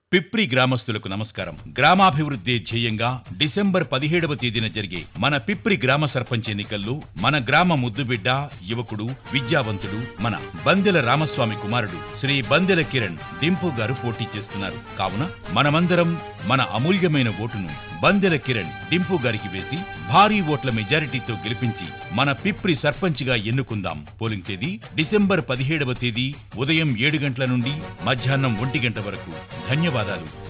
పిప్రి గ్రామస్తులకు నమస్కారం గ్రామాభివృద్ధి ధ్యేయంగా డిసెంబర్ పదిహేడవ తేదీన జరిగే మన పిప్రి గ్రామ సర్పంచ్ ఎన్నికల్లో మన గ్రామ ముద్దుబిడ్డ యువకుడు విద్యావంతుడు మన బందెల రామస్వామి కుమారుడు శ్రీ బందెల కిరణ్ డింపు గారు పోటీ చేస్తున్నారు కావున మనమందరం మన అమూల్యమైన ఓటును బందెల కిరణ్ డింపు గారికి వేసి భారీ ఓట్ల మెజారిటీతో గెలిపించి మన పిప్రి సర్పంచ్గా ఎన్నుకుందాం పోలింగ్ తేదీ డిసెంబర్ పదిహేడవ తేదీ ఉదయం ఏడు గంటల నుండి మధ్యాహ్నం ఒంటి గంట వరకు ధన్యవాదాలు